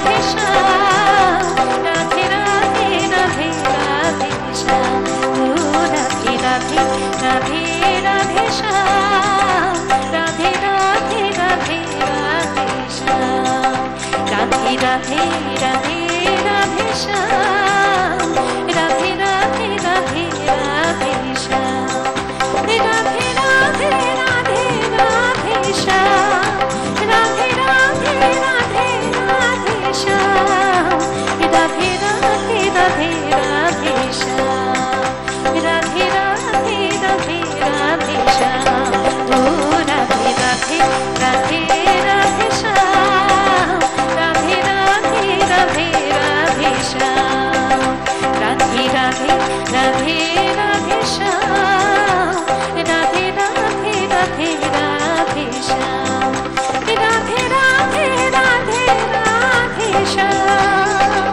राधे श्याम राधे राधे राधे राधे श्याम ओ राधे राधे राधे राधे श्याम राधे राधे राधे राधे श्याम राधे राधे राधे राधे श्याम राधे राधे राधे राधे श्याम राधे राधे राधे राधे श्याम राधे राधे राधे राधे श्याम राधे राधे राधे राधे श्याम राधे राधे राधे राधे श्याम ओ राधे राधे राधे राधे श्याम राधे राधे राधे राधे श्याम राधे राधे राधे राधे श्याम राधे राधे राधे राधे श्याम राधे राधे राधे राधे श्याम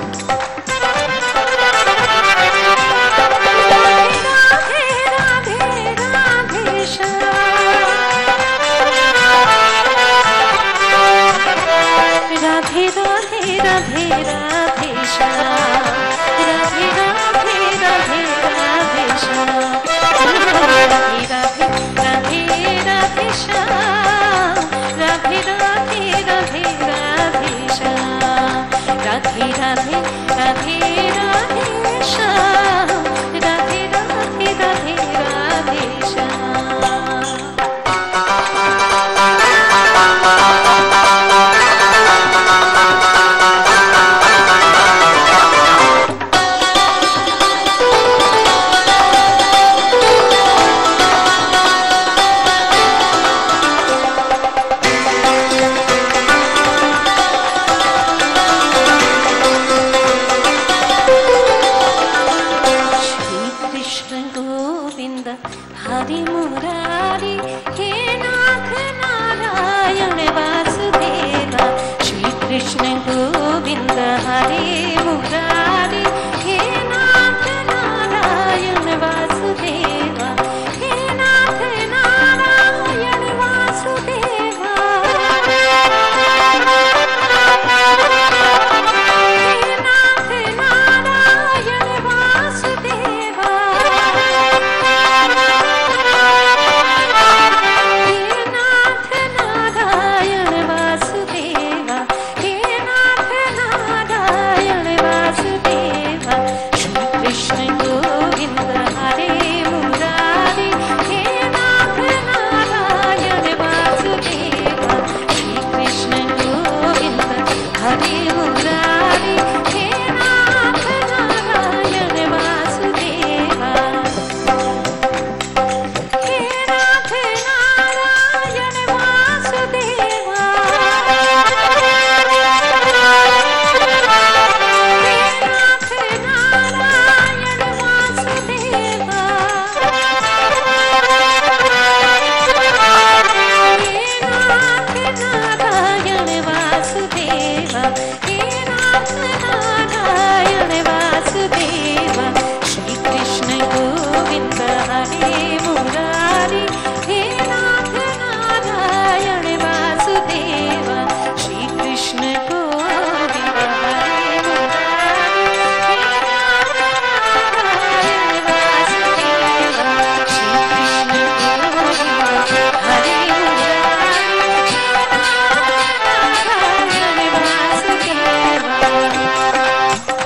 राधे राधे राधे श्याम राधे राधे राधे राधे श्याम राधे राधे राधे राधे श्याम राधे राधे राधे राधे श्याम राधे राधे राधे राधे श्याम राधे राधे राधे राधे श्याम राधे राधे राधे राधे श्याम श्री कृष्ण गोविंद हरि मुरारी हे नाथ नारायण वासुदेवा श्री कृष्ण गोविंद हरि मुरारी हे नाथ नारायण वासुदेवा हे नाथ नारायण वासुदेवा हे नाथ नारायण वासुदेवा हे नाथ नारायण वासुदेवा हे नाथ नारायण वासुदेवा श्री कृष्ण गोविंद हरे मुरारी हे नाथ नारायण वासुदेवा श्री कृष्ण गोविंद हरे मुरारी हे नाथ नारायण वासुदेवा हे नाथ नारायण वासुदेवा हे नाथ नारायण वासुदेवा हे नाथ नारायण वासुदेवा हे नाथ नारायण वासुदेवा श्री कृष्ण गोविंद हरे मुरारी हे नाथ नारायण वासुदेवा श्री कृष्ण गोविंद हरे मुरारी हे नाथ नारायण वासुदेवा श्री कृष्ण गोविंद हरे मुरारी हे नाथ नारायण वासुदेवा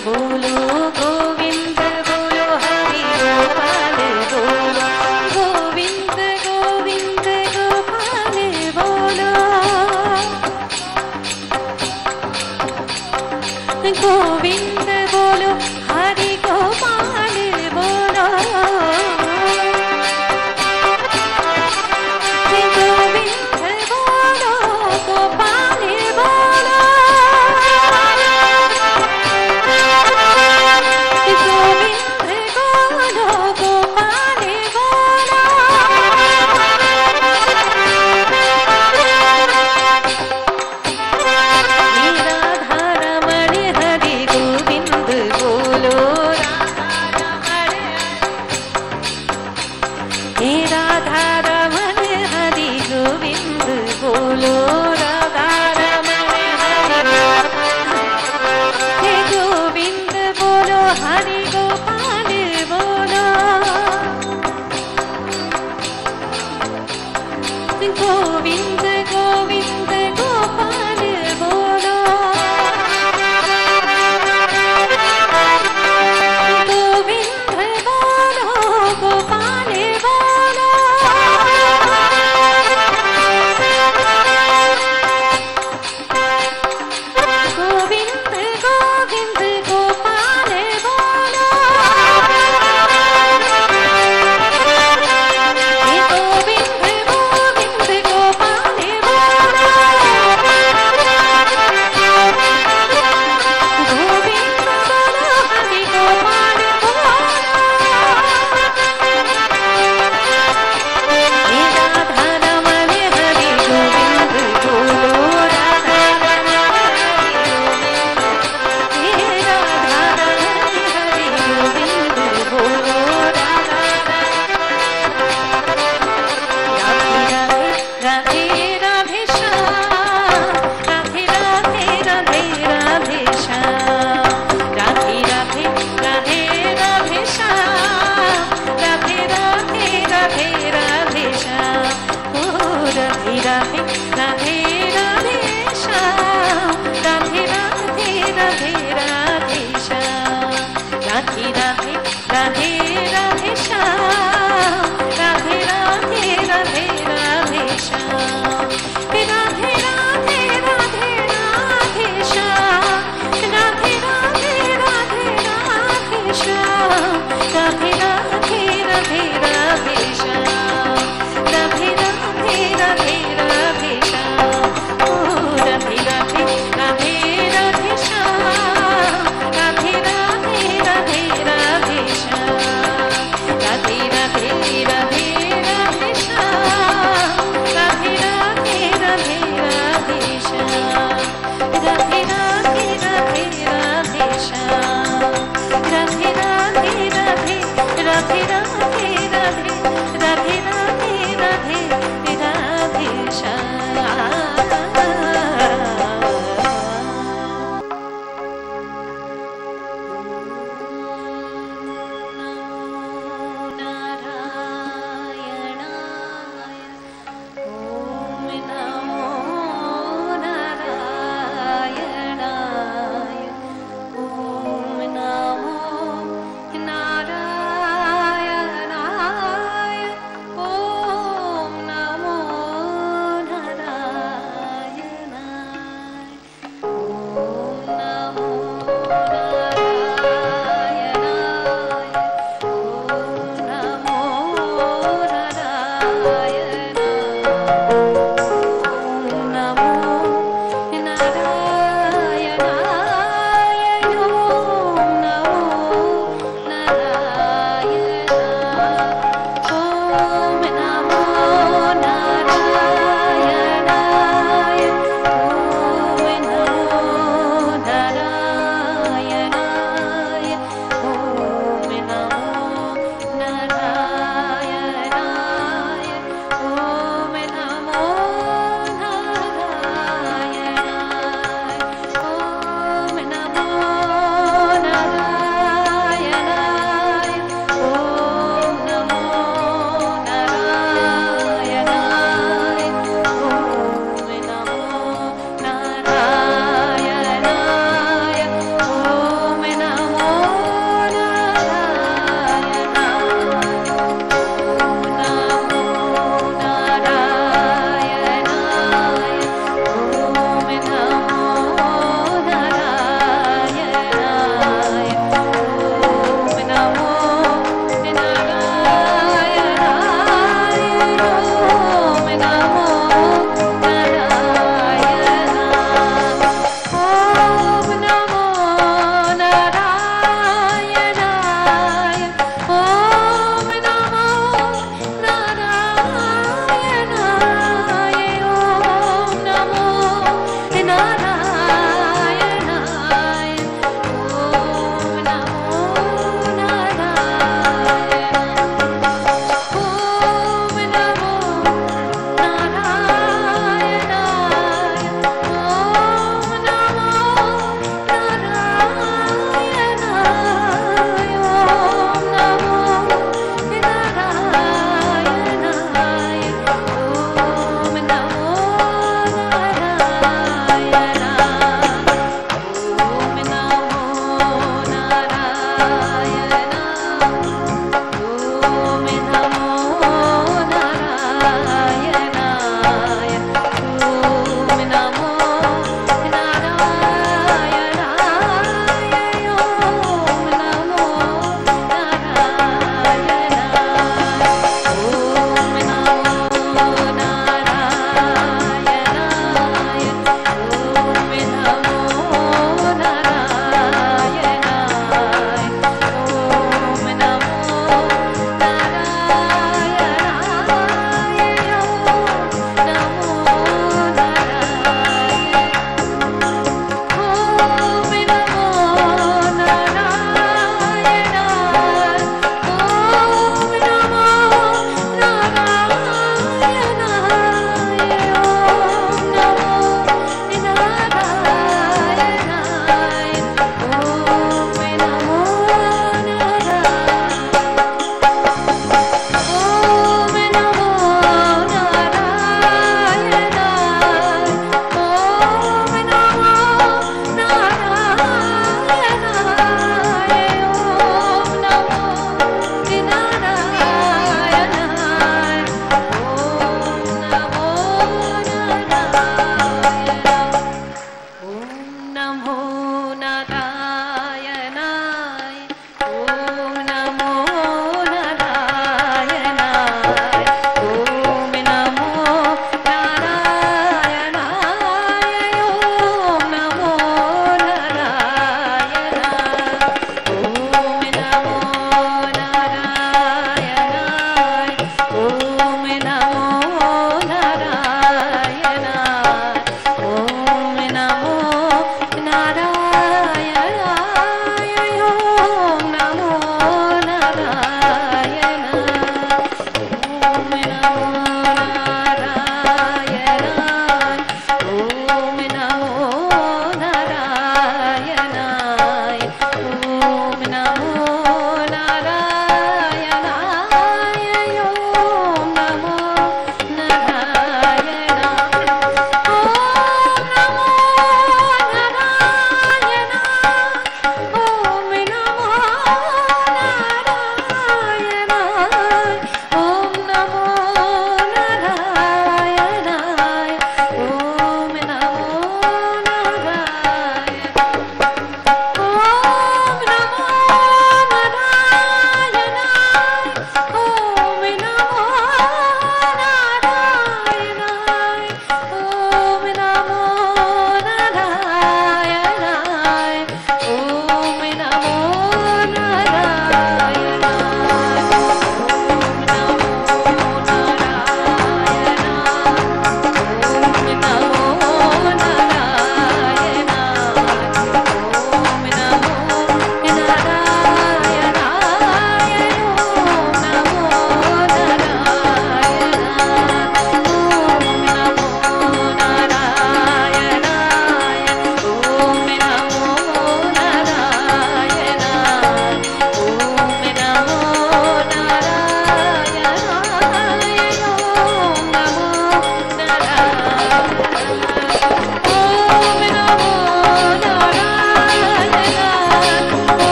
बोलो गोविंद बोलो हरि गोपाल बोलो गोविंद गोविंद गोपाल बोलो गोविंद बोलो हरि गोपाल बोलो गोविंद बोलो गोपाल बोलो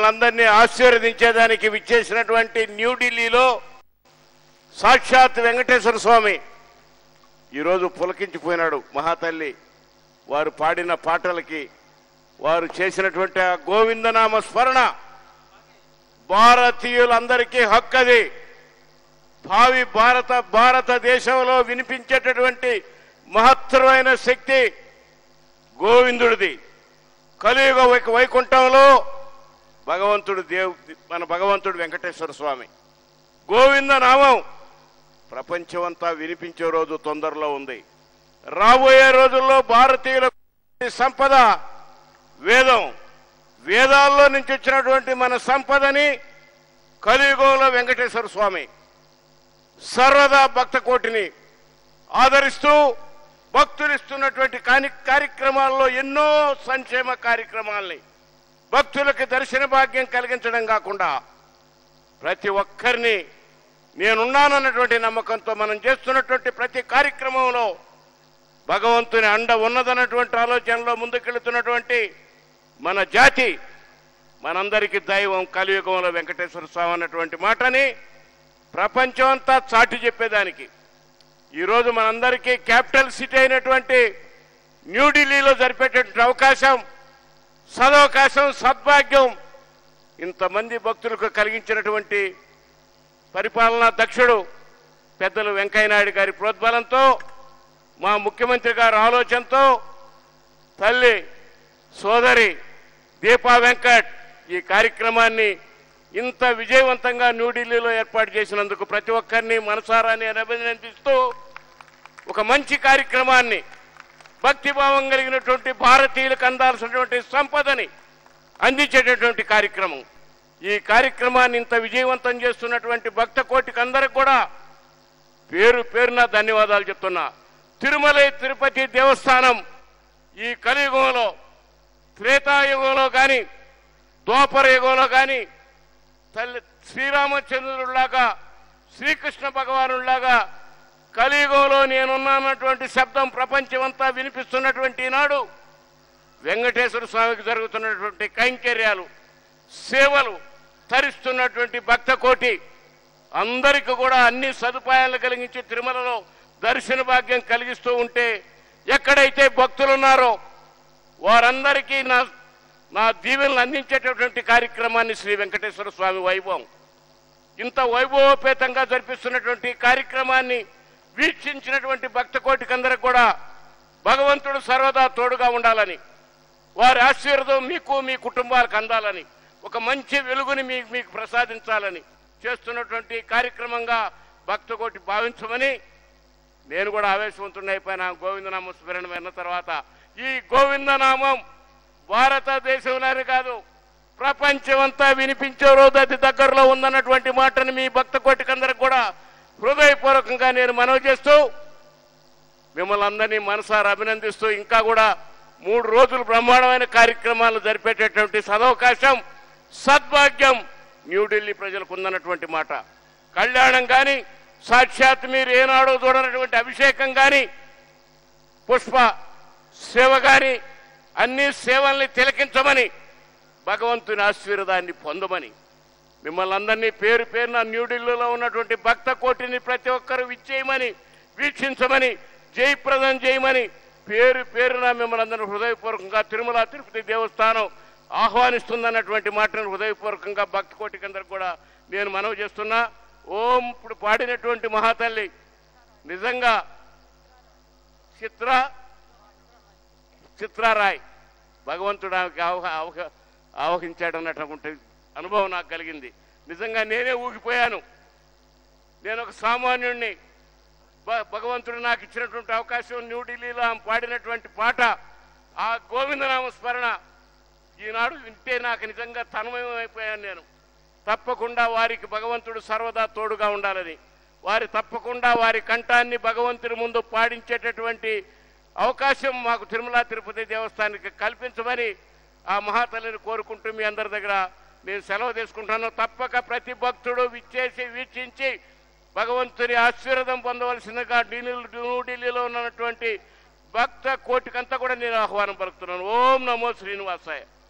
మిమ్మల్ని అందరినీ ఆశీర్వదించేదానికి విచ్చేసినటువంటి న్యూఢిల్లీలో సాక్షాత్ వెంకటేశ్వర స్వామి ఈరోజు పులకించిపోయినాడు మహాతల్లి వారు పాడిన పాటలకి వారు చేసినటువంటి ఆ గోవిందనామ స్మరణ భారతీయులందరికీ హక్కది భావి భారత భారతదేశంలో వినిపించేటటువంటి మహత్తరమైన శక్తి గోవిందుడిది కలియుగ వై- వైకుంఠంలో భగవంతుడు దేవ్ మన భగవంతుడు వెంకటేశ్వర స్వామి గోవింద నామం ప్రపంచమంతా వినిపించే రోజు తొందరలో ఉంది రాబోయే రోజుల్లో భారతీయుల సంపద వేదం వేదాల్లో నుంచి వచ్చినటువంటి మన సంపదని కలియుగంలో వెంకటేశ్వర స్వామి సర్వదా భక్త కోటిని ఆదరిస్తూ భక్తులు ఇస్తున్నటువంటి కాని కార్యక్రమాల్లో ఎన్నో సంక్షేమ కార్యక్రమాల్ని భక్తులకు దర్శన భాగ్యం కలిగించడం కాకుండా ప్రతి ఒక్కరిని నేనున్నానన్నటువంటి నమ్మకంతో మనం చేస్తున్నటువంటి ప్రతి కార్యక్రమంలో భగవంతుని అండ ఉన్నదన్నటువంటి ఆలోచనలో ముందుకెళ్తున్నటువంటి మన జాతి మనందరికీ దైవం కలియుగంలో వెంకటేశ్వర స్వామి అన్నటువంటి మాటని ప్రపంచం అంతా చాటి చెప్పేదానికి ఈరోజు మనందరికీ క్యాపిటల్ సిటీ అయినటువంటి న్యూఢిల్లీలో జరిపేటటువంటి అవకాశం సదవకాశం సద్భాగ్యం ఇంతమంది భక్తులకు కలిగించినటువంటి పరిపాలనా దక్షుడు పెద్దలు వెంకయ్యనాయుడు గారి ప్రోద్బలంతో మా ముఖ్యమంత్రి గారి ఆలోచనతో తల్లి సోదరి దీపా వెంకట్ ఈ కార్యక్రమాన్ని ఇంత విజయవంతంగా న్యూఢిల్లీలో ఏర్పాటు చేసినందుకు ప్రతి ఒక్కరిని మనసారా నేను అభినందిస్తూ ఒక మంచి కార్యక్రమాన్ని భక్తిభావం కలిగినటువంటి భారతీయులకు అందాల్సినటువంటి సంపదని అందించేటటువంటి కార్యక్రమం ఈ కార్యక్రమాన్ని ఇంత విజయవంతం చేస్తున్నటువంటి భక్త కోటికి అందరికి కూడా పేరు పేరున ధన్యవాదాలు చెప్తున్నా తిరుమల తిరుపతి దేవస్థానం ఈ కలియుగంలో త్రేతాయుగంలో కానీ ద్వాపర యుగంలో కానీ తల్లి శ్రీరామచంద్రుడిలాగా శ్రీకృష్ణ భగవానుడిలాగా కలియుగంలో నేనున్నానటువంటి శబ్దం ప్రపంచమంతా వినిపిస్తున్నటువంటి ఈనాడు వెంకటేశ్వర స్వామికి జరుగుతున్నటువంటి కైంకర్యాలు సేవలు తరిస్తున్నటువంటి భక్త కోటి అందరికీ కూడా అన్ని సదుపాయాలు కలిగించి తిరుమలలో దర్శన భాగ్యం కలిగిస్తూ ఉంటే ఎక్కడైతే భక్తులు ఉన్నారో వారందరికీ నా నా దీవెనలు అందించేటటువంటి కార్యక్రమాన్ని శ్రీ వెంకటేశ్వర స్వామి వైభవం ఇంత వైభవోపేతంగా జరిపిస్తున్నటువంటి కార్యక్రమాన్ని వీక్షించినటువంటి భక్త కోటికందరికి కూడా భగవంతుడు సర్వదా తోడుగా ఉండాలని వారి ఆశీర్వాదం మీకు మీ కుటుంబాలకు అందాలని ఒక మంచి వెలుగుని మీకు మీకు ప్రసాదించాలని చేస్తున్నటువంటి కార్యక్రమంగా భక్త కోటి భావించమని నేను కూడా ఆవేశవంతుడైపోయిన గోవిందనామం స్మరణ విన్న తర్వాత ఈ గోవిందనామం భారతదేశంలోనే కాదు ప్రపంచమంతా వినిపించే రోజు అతి దగ్గరలో ఉందన్నటువంటి మాటని మీ భక్త కోటికందరికి కూడా హృదయపూర్వకంగా నేను మనవి చేస్తూ మిమ్మల్ని అందరినీ మనసారా అభినందిస్తూ ఇంకా కూడా మూడు రోజులు బ్రహ్మాండమైన కార్యక్రమాలు జరిపేటటువంటి సదవకాశం సద్భాగ్యం న్యూఢిల్లీ ప్రజలకు ఉందన్నటువంటి మాట కళ్యాణం కానీ సాక్షాత్ మీరు ఏనాడో చూడనటువంటి అభిషేకం కానీ పుష్ప సేవ కానీ అన్ని సేవల్ని తిలకించమని భగవంతుని ఆశీర్వాదాన్ని పొందమని మిమ్మల్ని అందరినీ పేరు పేరున న్యూఢిల్లీలో ఉన్నటువంటి భక్త కోటిని ప్రతి ఒక్కరూ విచ్చేయమని వీక్షించమని జయప్రదం చేయమని పేరు పేరున మిమ్మల్ని అందరూ హృదయపూర్వకంగా తిరుమల తిరుపతి దేవస్థానం ఆహ్వానిస్తుందన్నటువంటి మాటను హృదయపూర్వకంగా భక్త కోటికి అందరికి కూడా నేను మనవి చేస్తున్నా ఓం ఇప్పుడు పాడినటువంటి మహాతల్లి నిజంగా చిత్ర చిత్రారాయ్ భగవంతుడు ఆమెకి ఆవహ ఆవహ ఆవహించాడన్నటువంటి అనుభవం నాకు కలిగింది నిజంగా నేనే ఊగిపోయాను నేను ఒక సామాన్యుణ్ణి భ- భగవంతుడు నాకు ఇచ్చినటువంటి అవకాశం న్యూఢిల్లీలో ఆమె పాడినటువంటి పాట ఆ గోవిందనామ స్మరణ ఈనాడు వింటే నాకు నిజంగా తన్మయమైపోయాను నేను తప్పకుండా వారికి భగవంతుడు సర్వదా తోడుగా ఉండాలని వారి తప్పకుండా వారి కంఠాన్ని భగవంతుని ముందు పాడించేటటువంటి అవకాశం మాకు తిరుమల తిరుపతి దేవస్థానానికి కల్పించమని ఆ మహాతల్లిని కోరుకుంటూ మీ అందరి దగ్గర నేను సెలవు తీసుకుంటాను తప్పక ప్రతి భక్తుడు విచ్చేసి వీక్షించి భగవంతుని ఆశీర్వాదం పొందవలసిందిగా ఢిల్లీ న్యూఢిల్లీలో ఉన్నటువంటి భక్త కోటికంతా కూడా నేను ఆహ్వానం పలుకుతున్నాను ఓం నమో శ్రీనివాసాయ